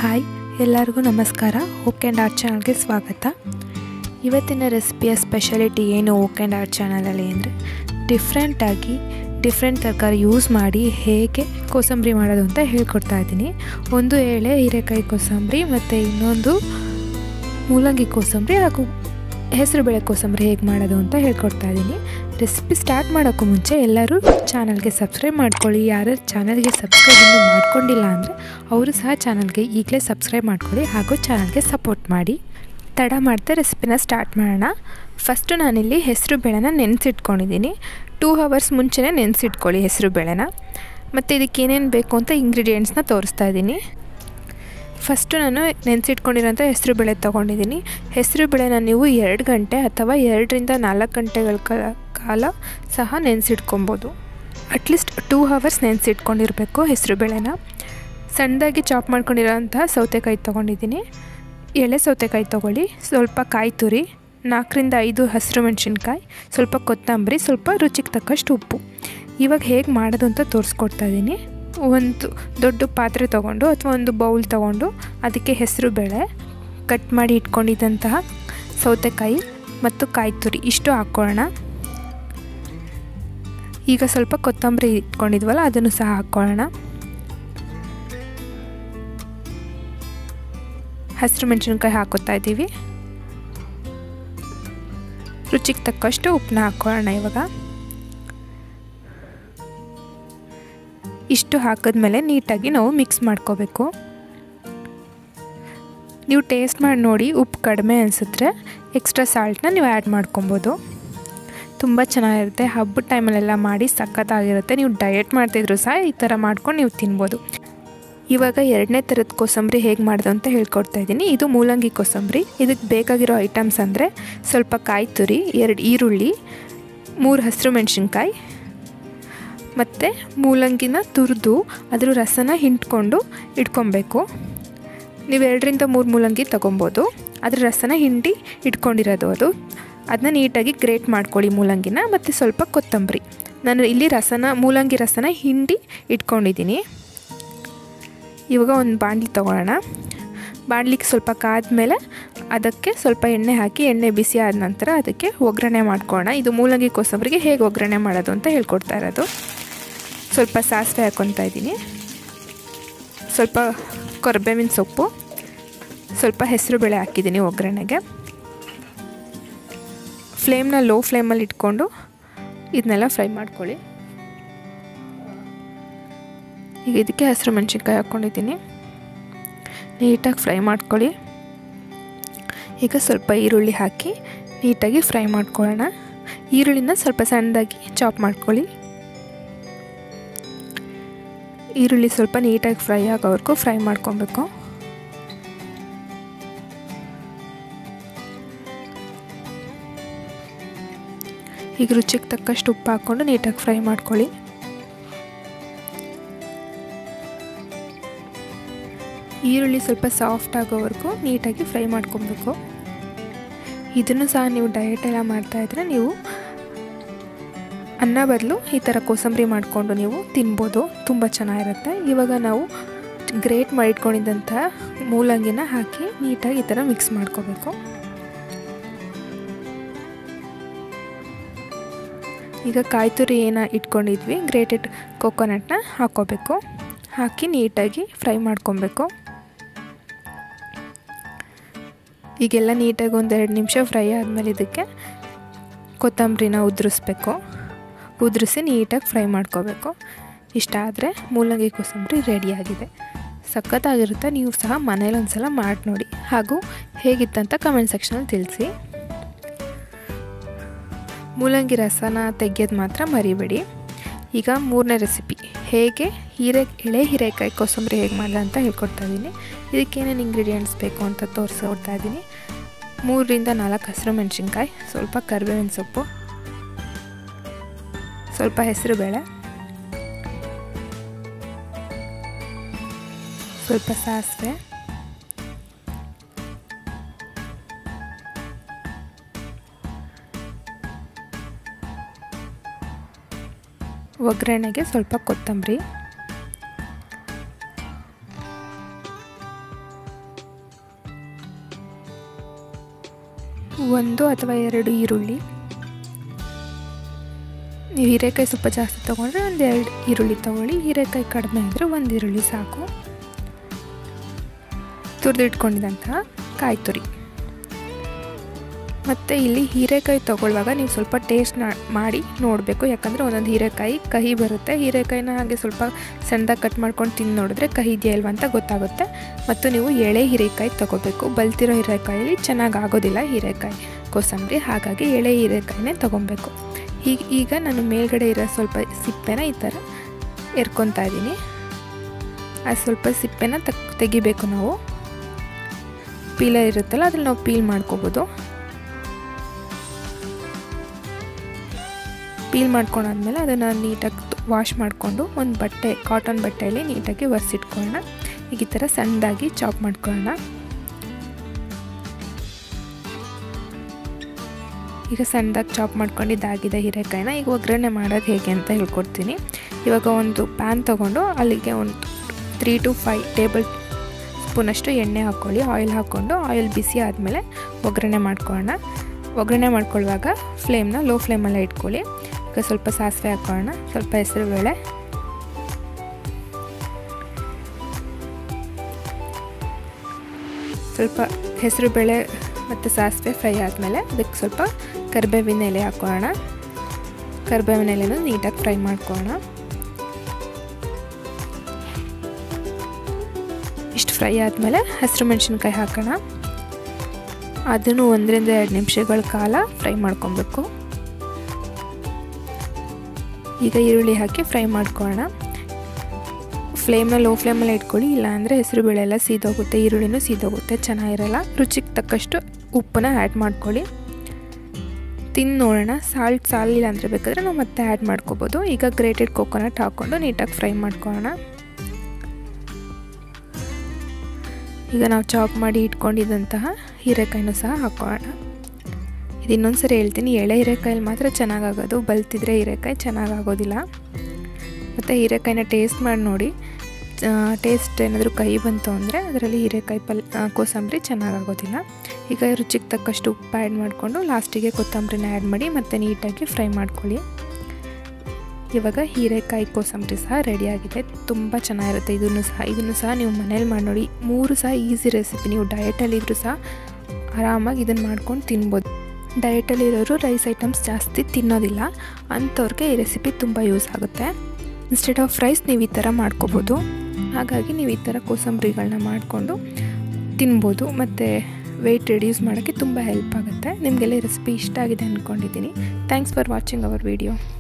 hi ಎಲ್ಲರಿಗೂ ನಮಸ್ಕಾರ oak and art ಚಾನಲ್ಗೆ ಸ್ವಾಗತ ಇವತ್ತಿನ ರೆಸಿಪಿಯ ಸ್ಪೆಷಾಲಿಟಿ ಏನು ಓಕ್ ಆ್ಯಂಡ್ ಆರ್ಟ್ ಚಾನಲಲ್ಲಿ ಅಂದರೆ ಡಿಫ್ರೆಂಟಾಗಿ ಡಿಫ್ರೆಂಟ್ ತರಕಾರಿ ಯೂಸ್ ಮಾಡಿ ಹೇಗೆ ಕೋಸಂಬರಿ ಮಾಡೋದು ಅಂತ ಹೇಳ್ಕೊಡ್ತಾ ಇದ್ದೀನಿ ಒಂದು ಎಳೆ ಹೀರೆಕಾಯಿ ಕೋಸಂಬರಿ ಮತ್ತು ಇನ್ನೊಂದು ಮೂಲಂಗಿ ಕೋಸಂಬರಿ ಹಾಗೂ ಹೆಸರುಬೇಳೆ ಕೋಸಂಬರಿ ಹೇಗೆ ಮಾಡೋದು ಅಂತ ಹೇಳ್ಕೊಡ್ತಾ ಇದ್ದೀನಿ ರೆಸಿಪಿ ಸ್ಟಾರ್ಟ್ ಮಾಡೋಕ್ಕೂ ಮುಂಚೆ ಎಲ್ಲರೂ ಚಾನಲ್ಗೆ ಸಬ್ಸ್ಕ್ರೈಬ್ ಮಾಡ್ಕೊಳ್ಳಿ ಯಾರ್ಯಾರು ಚಾನಲ್ಗೆ ಸಬ್ಸ್ಕ್ರೈಬ್ ಇನ್ನೂ ಮಾಡ್ಕೊಂಡಿಲ್ಲ ಅಂದರೆ ಅವರು ಸಹ ಚಾನಲ್ಗೆ ಈಗಲೇ ಸಬ್ಸ್ಕ್ರೈಬ್ ಮಾಡ್ಕೊಳ್ಳಿ ಹಾಗೂ ಚಾನಲ್ಗೆ ಸಪೋರ್ಟ್ ಮಾಡಿ ತಡ ಮಾಡ್ತಾ ರೆಸಿಪಿನ ಸ್ಟಾರ್ಟ್ ಮಾಡೋಣ ಫಸ್ಟು ನಾನಿಲ್ಲಿ ಹೆಸರು ಬೇಳೆನ ನೆನೆಸಿಟ್ಕೊಂಡಿದ್ದೀನಿ ಟೂ ಅವರ್ಸ್ ಮುಂಚೆನೇ ನೆನೆಸಿಟ್ಕೊಳ್ಳಿ ಹೆಸರು ಬೇಳೆನ ಮತ್ತು ಇದಕ್ಕೆ ಏನೇನು ಬೇಕು ಅಂತ ಇಂಗ್ರೀಡಿಯೆಂಟ್ಸ್ನ ತೋರಿಸ್ತಾ ಇದ್ದೀನಿ ಫಸ್ಟು ನಾನು ನೆನೆಸಿಟ್ಕೊಂಡಿರೋಂಥ ಹೆಸರು ಬೇಳೆ ತೊಗೊಂಡಿದ್ದೀನಿ ಹೆಸರು ಬೇಳೆನ ನೀವು ಎರಡು ಗಂಟೆ ಅಥವಾ ಎರಡರಿಂದ ನಾಲ್ಕು ಗಂಟೆಗಳ ಕಾಲ ಸಹ ನೆನೆಸಿಟ್ಕೊಬೋದು ಅಟ್ಲೀಸ್ಟ್ ಟೂ ಅವರ್ಸ್ ನೆನೆಸಿಟ್ಕೊಂಡಿರಬೇಕು ಹೆಸರು ಬೇಳೆನ ಸಣ್ಣದಾಗಿ ಚಾಪ್ ಮಾಡ್ಕೊಂಡಿರೋಂಥ ಸೌತೆಕಾಯಿ ತೊಗೊಂಡಿದ್ದೀನಿ ಎಳೆ ಸೌತೆಕಾಯಿ ತೊಗೊಳ್ಳಿ ಸ್ವಲ್ಪ ಕಾಯಿ ತುರಿ ನಾಲ್ಕರಿಂದ ಐದು ಹಸಿರು ಮೆಣಸಿನ್ಕಾಯಿ ಸ್ವಲ್ಪ ಕೊತ್ತಂಬರಿ ಸ್ವಲ್ಪ ರುಚಿಗೆ ತಕ್ಕಷ್ಟು ಉಪ್ಪು ಇವಾಗ ಹೇಗೆ ಮಾಡೋದು ಅಂತ ತೋರಿಸ್ಕೊಡ್ತಾ ಇದ್ದೀನಿ ಒಂದು ದೊಡ್ಡ ಪಾತ್ರೆ ತೊಗೊಂಡು ಅಥವಾ ಒಂದು ಬೌಲ್ ತೊಗೊಂಡು ಅದಕ್ಕೆ ಹೆಸರು ಬೇಳೆ ಕಟ್ ಮಾಡಿ ಇಟ್ಕೊಂಡಿದ್ದಂತಹ ಸೌತೆಕಾಯಿ ಮತ್ತು ಕಾಯಿ ತುರಿ ಇಷ್ಟು ಹಾಕ್ಕೊಳ್ಳೋಣ ಈಗ ಸ್ವಲ್ಪ ಕೊತ್ತಂಬರಿ ಇಟ್ಕೊಂಡಿದ್ವಲ್ಲ ಅದನ್ನು ಸಹ ಹಾಕ್ಕೊಳ್ಳೋಣ ಹಸಿರು ಮೆಣಸಿನ್ಕಾಯಿ ಹಾಕೋತಾ ಇದ್ದೀವಿ ರುಚಿಗೆ ತಕ್ಕಷ್ಟು ಉಪ್ಪನ್ನ ಹಾಕ್ಕೊಳ್ಳೋಣ ಇವಾಗ ಇಷ್ಟು ಹಾಕಿದ್ಮೇಲೆ ನೀಟಾಗಿ ನಾವು ಮಿಕ್ಸ್ ಮಾಡ್ಕೋಬೇಕು ನೀವು ಟೇಸ್ಟ್ ಮಾಡಿ ನೋಡಿ ಉಪ್ಪು ಕಡಿಮೆ ಅನಿಸಿದ್ರೆ ಎಕ್ಸ್ಟ್ರಾ ಸಾಲ್ಟ್ನ ನೀವು ಆ್ಯಡ್ ಮಾಡ್ಕೊಬೋದು ತುಂಬ ಚೆನ್ನಾಗಿರುತ್ತೆ ಹಬ್ಬದ ಟೈಮಲ್ಲೆಲ್ಲ ಮಾಡಿ ಸಖತ್ತಾಗಿರುತ್ತೆ ನೀವು ಡಯಟ್ ಮಾಡ್ತಿದ್ರು ಸಹ ಈ ಥರ ಮಾಡ್ಕೊಂಡು ನೀವು ತಿನ್ಬೋದು ಇವಾಗ ಎರಡನೇ ಥರದ ಕೋಸಂಬರಿ ಹೇಗೆ ಮಾಡೋದು ಅಂತ ಹೇಳ್ಕೊಡ್ತಾ ಇದ್ದೀನಿ ಇದು ಮೂಲಂಗಿ ಕೋಸಂಬರಿ ಇದಕ್ಕೆ ಬೇಕಾಗಿರೋ ಐಟಮ್ಸ್ ಅಂದರೆ ಸ್ವಲ್ಪ ಕಾಯಿ ತುರಿ ಎರಡು ಈರುಳ್ಳಿ ಮೂರು ಹಸಿರು ಮೆಣಸಿನ್ಕಾಯಿ ಮತ್ತು ಮೂಲಂಗಿನ ತುರಿದು ಅದ್ರ ರಸನ ಹಿಂಡ್ಕೊಂಡು ಇಟ್ಕೊಬೇಕು ನೀವು ಎರಡರಿಂದ ಮೂರು ಮೂಲಂಗಿ ತೊಗೊಬೋದು ಅದ್ರ ರಸನ ಹಿಂಡಿ ಇಟ್ಕೊಂಡಿರೋದು ಅದು ಅದನ್ನ ನೀಟಾಗಿ ಗ್ರೇಟ್ ಮಾಡ್ಕೊಳ್ಳಿ ಮೂಲಂಗಿನ ಮತ್ತು ಸ್ವಲ್ಪ ಕೊತ್ತಂಬರಿ ನಾನು ಇಲ್ಲಿ ರಸನ ಮೂಲಂಗಿ ರಸನ ಹಿಂಡಿ ಇಟ್ಕೊಂಡಿದ್ದೀನಿ ಇವಾಗ ಒಂದು ಬಾಣಲಿ ತೊಗೊಳ್ಳೋಣ ಬಾಣಲಿಗೆ ಸ್ವಲ್ಪ ಕಾದ್ಮೇಲೆ ಅದಕ್ಕೆ ಸ್ವಲ್ಪ ಎಣ್ಣೆ ಹಾಕಿ ಎಣ್ಣೆ ಬಿಸಿ ಆದ ನಂತರ ಅದಕ್ಕೆ ಒಗ್ಗರಣೆ ಮಾಡ್ಕೊಳ್ಳೋಣ ಇದು ಮೂಲಂಗಿ ಕೋಸಂಬರಿಗೆ ಹೇಗೆ ಒಗ್ಗರಣೆ ಮಾಡೋದು ಅಂತ ಹೇಳ್ಕೊಡ್ತಾ ಇರೋದು ಸ್ವಲ್ಪ ಸಾಸಿವೆ ಹಾಕ್ಕೊತಾ ಇದ್ದೀನಿ ಸ್ವಲ್ಪ ಕೊರ್ಬೇವಿನ ಸೊಪ್ಪು ಸ್ವಲ್ಪ ಹೆಸರು ಬೇಳೆ ಹಾಕಿದ್ದೀನಿ ಒಗ್ಗರಣೆಗೆ ಫ್ಲೇಮ್ನ ಲೋ ಫ್ಲೇಮಲ್ಲಿ ಇಟ್ಕೊಂಡು ಇದನ್ನೆಲ್ಲ ಫ್ರೈ ಮಾಡ್ಕೊಳ್ಳಿ ಈಗ ಇದಕ್ಕೆ ಹಸಿರು ಮೆಣಸಿನ್ಕಾಯಿ ಹಾಕ್ಕೊಂಡಿದ್ದೀನಿ ನೀಟಾಗಿ ಫ್ರೈ ಮಾಡ್ಕೊಳ್ಳಿ ಈಗ ಸ್ವಲ್ಪ ಈರುಳ್ಳಿ ಹಾಕಿ ನೀಟಾಗಿ ಫ್ರೈ ಮಾಡ್ಕೊಳ್ಳೋಣ ಈರುಳ್ಳಿನ ಸ್ವಲ್ಪ ಸಣ್ಣದಾಗಿ ಚಾಪ್ ಮಾಡ್ಕೊಳ್ಳಿ ಈರುಳ್ಳಿ ಸ್ವಲ್ಪ ನೀಟಾಗಿ ಫ್ರೈ ಆಗೋವರೆಗೂ ಫ್ರೈ ಮಾಡ್ಕೊಬೇಕು ಈಗ ರುಚಿಗೆ ತಕ್ಕಷ್ಟು ಉಪ್ಪು ಹಾಕ್ಕೊಂಡು ನೀಟಾಗಿ ಫ್ರೈ ಮಾಡ್ಕೊಳ್ಳಿ ಈರುಳ್ಳಿ ಸ್ವಲ್ಪ ಸಾಫ್ಟ್ ಆಗೋವರೆಗೂ ನೀಟಾಗಿ ಫ್ರೈ ಮಾಡ್ಕೊಬೇಕು ಇದನ್ನು ಸಹ ನೀವು ಡಯಟ್ ಎಲ್ಲ ಮಾಡ್ತಾಯಿದ್ರೆ ನೀವು ಅನ್ನ ಬದಲು ಈ ಥರ ಕೋಸಂಬರಿ ಮಾಡಿಕೊಂಡು ನೀವು ತಿನ್ಬೋದು ತುಂಬ ಚೆನ್ನಾಗಿರುತ್ತೆ ಇವಾಗ ನಾವು ಗ್ರೇಟ್ ಮಾಡಿಟ್ಕೊಂಡಿದ್ದಂಥ ಮೂಲಂಗಿನ ಹಾಕಿ ನೀಟಾಗಿ ಈ ಥರ ಮಿಕ್ಸ್ ಮಾಡ್ಕೋಬೇಕು ಈಗ ಕಾಯಿ ತುರಿ ಏನು ಇಟ್ಕೊಂಡಿದ್ವಿ ಗ್ರೇಟೆಡ್ ಕೊಕೊನಟ್ನ ಹಾಕ್ಕೋಬೇಕು ಹಾಕಿ ನೀಟಾಗಿ ಫ್ರೈ ಮಾಡ್ಕೊಬೇಕು ಈಗೆಲ್ಲ ನೀಟಾಗಿ ಒಂದೆರಡು ನಿಮಿಷ ಫ್ರೈ ಆದಮೇಲೆ ಇದಕ್ಕೆ ಕೊತ್ತಂಬರಿನ ಉದುರಿಸ್ಬೇಕು ಉದುರಿಸಿ ನೀಟಾಗಿ ಫ್ರೈ ಮಾಡ್ಕೋಬೇಕು ಇಷ್ಟ ಆದರೆ ಮೂಲಂಗಿ ಕೋಸಂಬರಿ ರೆಡಿಯಾಗಿದೆ ಸಖತ್ತಾಗಿರುತ್ತೆ ನೀವು ಸಹ ಮನೇಲಿ ಒಂದು ಸಲ ಮಾಡಿ ನೋಡಿ ಹಾಗೂ ಹೇಗಿತ್ತಂತ ಕಮೆಂಟ್ ಸೆಕ್ಷನಲ್ಲಿ ತಿಳಿಸಿ ಮೂಲಂಗಿ ರಸನ ತೆಗೆಯೋದು ಮಾತ್ರ ಮರಿಬೇಡಿ ಈಗ ಮೂರನೇ ರೆಸಿಪಿ ಹೇಗೆ ಹೀರೆ ಎಳೆ ಹೀರೆಕಾಯಿ ಕೋಸಂಬರಿ ಹೇಗೆ ಮಾಡೋದು ಅಂತ ಹೇಳ್ಕೊಡ್ತಾ ಇದ್ದೀನಿ ಇದಕ್ಕೇನೇನು ಇಂಗ್ರೀಡಿಯೆಂಟ್ಸ್ ಬೇಕು ಅಂತ ತೋರಿಸ್ಕೊಡ್ತಾ ಇದ್ದೀನಿ ಮೂರರಿಂದ ನಾಲ್ಕು ಹಸಿರು ಮೆಣಸಿನ್ಕಾಯಿ ಸ್ವಲ್ಪ ಕರಿಬೇವಿನ ಸೊಪ್ಪು ಸ್ವಲ್ಪ ಹೆಸರು ಬೇಳೆ ಸ್ವಲ್ಪ ಸಾಸಿವೆ ಒಗ್ಗರಣೆಗೆ ಸ್ವಲ್ಪ ಕೊತ್ತಂಬರಿ ಒಂದು ಅಥವಾ ಎರಡು ಈರುಳ್ಳಿ ನೀವು ಹೀರೆಕಾಯಿ ಸ್ವಲ್ಪ ಜಾಸ್ತಿ ತೊಗೊಂಡ್ರೆ ಒಂದು ಎರಡು ಈರುಳ್ಳಿ ತೊಗೊಳ್ಳಿ ಹೀರೆಕಾಯಿ ಕಡಿಮೆ ಇದ್ದರೆ ಒಂದು ಈರುಳ್ಳಿ ಸಾಕು ತುರಿದಿಟ್ಕೊಂಡಿದ್ದಂತಹ ಕಾಯಿ ತುರಿ ಮತ್ತು ಇಲ್ಲಿ ಹೀರೆಕಾಯಿ ತೊಗೊಳ್ಳುವಾಗ ನೀವು ಸ್ವಲ್ಪ ಟೇಸ್ಟ್ ಮಾಡಿ ನೋಡಬೇಕು ಯಾಕಂದರೆ ಒಂದೊಂದು ಹೀರೆಕಾಯಿ ಕಹಿ ಬರುತ್ತೆ ಹೀರೆಕಾಯಿನ ಹಾಗೆ ಸ್ವಲ್ಪ ಸಣ್ಣದಾಗಿ ಕಟ್ ಮಾಡ್ಕೊಂಡು ತಿಂದು ನೋಡಿದ್ರೆ ಕಹಿ ಇದೆಯಾ ಇಲ್ವಾ ಅಂತ ಗೊತ್ತಾಗುತ್ತೆ ಮತ್ತು ನೀವು ಎಳೆ ಹೀರೆಕಾಯಿ ತೊಗೋಬೇಕು ಬಲ್ತಿರೋ ಹೀರೆಕಾಯಲ್ಲಿ ಚೆನ್ನಾಗಿ ಆಗೋದಿಲ್ಲ ಹೀರೆಕಾಯಿ ಕೋಸಂಬರಿ ಹಾಗಾಗಿ ಎಳೆ ಹೀರೆಕಾಯಿನೇ ತೊಗೊಬೇಕು ಈಗ ಈಗ ನಾನು ಮೇಲ್ಗಡೆ ಇರೋ ಸ್ವಲ್ಪ ಸಿಪ್ಪೆನ ಈ ಥರ ಎರ್ಕೊತಾ ಇದ್ದೀನಿ ಆ ಸ್ವಲ್ಪ ಸಿಪ್ಪೆನ ತಗ್ ತೆಗಿಬೇಕು ನಾವು ಪೀಲರ್ ಇರುತ್ತಲ್ಲ ಅದ್ರಲ್ಲಿ ನಾವು ಪೀಲ್ ಮಾಡ್ಕೋಬೋದು ಪೀಲ್ ಮಾಡ್ಕೊಂಡಾದ್ಮೇಲೆ ಅದನ್ನು ನೀಟಾಗಿ ವಾಶ್ ಮಾಡಿಕೊಂಡು ಒಂದು ಬಟ್ಟೆ ಕಾಟನ್ ಬಟ್ಟೆಯಲ್ಲಿ ನೀಟಾಗಿ ಒರೆಸಿಟ್ಕೊಳ್ಳೋಣ ಈಗ ಈ ಥರ ಸಣ್ಣದಾಗಿ ಚಾಪ್ ಮಾಡ್ಕೊಳ್ಳೋಣ ಈಗ ಸಣ್ಣದಾಗಿ ಚಾಪ್ ಮಾಡ್ಕೊಂಡಿದ್ದಾಗಿದೆ ಹೀರೆಕಾಯಿನ ಈಗ ಒಗ್ಗರಣೆ ಮಾಡೋದು ಹೇಗೆ ಅಂತ ಹೇಳ್ಕೊಡ್ತೀನಿ ಇವಾಗ ಒಂದು ಪ್ಯಾನ್ ತೊಗೊಂಡು ಅಲ್ಲಿಗೆ ಒಂದು ತ್ರೀ ಟು ಫೈವ್ ಟೇಬಲ್ ಸ್ಪೂನಷ್ಟು ಎಣ್ಣೆ ಹಾಕ್ಕೊಳ್ಳಿ ಆಯಿಲ್ ಹಾಕ್ಕೊಂಡು ಆಯಿಲ್ ಬಿಸಿ ಆದಮೇಲೆ ಒಗ್ಗರಣೆ ಮಾಡ್ಕೊಳ್ಳೋಣ ಒಗ್ಗರಣೆ ಮಾಡ್ಕೊಳ್ಳುವಾಗ ಫ್ಲೇಮ್ನ ಲೋ ಫ್ಲೇಮಲ್ಲೇ ಇಟ್ಕೊಳ್ಳಿ ಈಗ ಸ್ವಲ್ಪ ಸಾಸಿವೆ ಹಾಕ್ಕೊಳ್ಳೋಣ ಸ್ವಲ್ಪ ಹೆಸರುಬೇಳೆ ಸ್ವಲ್ಪ ಹೆಸರುಬೇಳೆ ಮತ್ತು ಸಾಸಿವೆ ಫ್ರೈ ಆದಮೇಲೆ ಅದಕ್ಕೆ ಸ್ವಲ್ಪ ಕರಿಬೇವಿನ ಎಲೆ ಹಾಕ್ಕೊಳ್ಳೋಣ ಕರಿಬೇವಿನ ಎಲೆನೂ ನೀಟಾಗಿ ಫ್ರೈ ಮಾಡ್ಕೊಳ್ಳೋಣ ಇಷ್ಟು ಫ್ರೈ ಆದಮೇಲೆ ಹಸಿರು ಮೆಣಸಿನ್ಕಾಯಿ ಹಾಕೋಣ ಅದನ್ನು ಒಂದರಿಂದ ಎರಡು ನಿಮಿಷಗಳ ಕಾಲ ಫ್ರೈ ಮಾಡ್ಕೊಬೇಕು ಈಗ ಈರುಳ್ಳಿ ಹಾಕಿ ಫ್ರೈ ಮಾಡ್ಕೊಳ್ಳೋಣ ಫ್ಲೇಮ್ನ ಲೋ ಫ್ಲೇಮಲ್ಲಿ ಇಟ್ಕೊಳ್ಳಿ ಇಲ್ಲಾಂದರೆ ಹೆಸರು ಬೇಳೆ ಎಲ್ಲ ಸೀದೋಗುತ್ತೆ ಈರುಳ್ಳಿನೂ ಸೀದೋಗುತ್ತೆ ಚೆನ್ನಾಗಿರಲ್ಲ ರುಚಿಗೆ ತಕ್ಕಷ್ಟು ಉಪ್ಪನ್ನ ಆ್ಯಡ್ ಮಾಡ್ಕೊಳ್ಳಿ ತಿಂದು ನೋಡೋಣ ಸಾಲ್ಟ್ ಸಾಲಿಲ್ಲ ಅಂದರೆ ಬೇಕಾದರೆ ನಾವು ಮತ್ತೆ ಆ್ಯಡ್ ಮಾಡ್ಕೋಬೋದು ಈಗ ಗ್ರೇಟೆಡ್ ಕೋಕೋನಟ್ ಹಾಕ್ಕೊಂಡು ನೀಟಾಗಿ ಫ್ರೈ ಮಾಡ್ಕೊಳ್ಳೋಣ ಈಗ ನಾವು ಚಾಪ್ ಮಾಡಿ ಇಟ್ಕೊಂಡಿದ್ದಂತಹ ಹೀರೆಕಾಯಿನೂ ಸಹ ಹಾಕ್ಕೊಳ್ಳೋಣ ಇದು ಇನ್ನೊಂದು ಸರಿ ಹೇಳ್ತೀನಿ ಎಳೆ ಹೀರೆಕಾಯಲ್ಲಿ ಮಾತ್ರ ಚೆನ್ನಾಗಾಗೋದು ಬಲ್ತಿದ್ರೆ ಹೀರೆಕಾಯಿ ಚೆನ್ನಾಗಾಗೋದಿಲ್ಲ ಮತ್ತು ಹೀರೆಕಾಯಿನ ಟೇಸ್ಟ್ ಮಾಡಿ ನೋಡಿ ಟೇಸ್ಟ್ ಏನಾದರೂ ಕೈ ಬಂತು ಅಂದರೆ ಅದರಲ್ಲಿ ಹೀರೆಕಾಯಿ ಪಲ್ ಕೋಸಂಬರಿ ಚೆನ್ನಾಗಾಗೋದಿಲ್ಲ ಈಗ ರುಚಿಗೆ ತಕ್ಕಷ್ಟು ಉಪ್ಪು ಆ್ಯಡ್ ಮಾಡಿಕೊಂಡು ಲಾಸ್ಟಿಗೆ ಕೊತ್ತಂಬರಿನ ಆ್ಯಡ್ ಮಾಡಿ ಮತ್ತು ನೀಟಾಗಿ ಫ್ರೈ ಮಾಡ್ಕೊಳ್ಳಿ ಇವಾಗ ಹೀರೆಕಾಯಿ ಕೋಸಂಬರಿ ಸಹ ರೆಡಿಯಾಗಿದೆ ತುಂಬ ಚೆನ್ನಾಗಿರುತ್ತೆ ಇದನ್ನು ಸಹ ಇದನ್ನು ಸಹ ನೀವು ಮನೇಲಿ ಮಾಡಿ ನೋಡಿ ಮೂರು ಸಹ ಈಸಿ ರೆಸಿಪಿ ನೀವು ಡಯಟಲ್ಲಿದ್ದರೂ ಸಹ ಆರಾಮಾಗಿ ಇದನ್ನು ಮಾಡ್ಕೊಂಡು ತಿನ್ಬೋದು ಡಯಟಲ್ಲಿರೋರು ರೈಸ್ ಐಟಮ್ಸ್ ಜಾಸ್ತಿ ತಿನ್ನೋದಿಲ್ಲ ಅಂಥವ್ರಿಗೆ ಈ ರೆಸಿಪಿ ತುಂಬ ಯೂಸ್ ಆಗುತ್ತೆ ಇನ್ಸ್ಟೆಡ್ ಆಫ್ ರೈಸ್ ನೀವು ಈ ಥರ ಮಾಡ್ಕೋಬೋದು ಹಾಗಾಗಿ ನೀವು ಈ ಥರ ಕೋಸಂಬರಿಗಳನ್ನ ಮಾಡಿಕೊಂಡು ತಿನ್ಬೋದು ಮತ್ತು ವೆಯ್ಟ್ ರಿಡ್ಯೂಸ್ ಮಾಡೋಕ್ಕೆ ತುಂಬ ಹೆಲ್ಪ್ ಆಗುತ್ತೆ ನಿಮಗೆಲ್ಲ ಈ ರೆಸಿಪಿ ಇಷ್ಟ ಆಗಿದೆ ಅಂದ್ಕೊಂಡಿದ್ದೀನಿ thanks for watching our video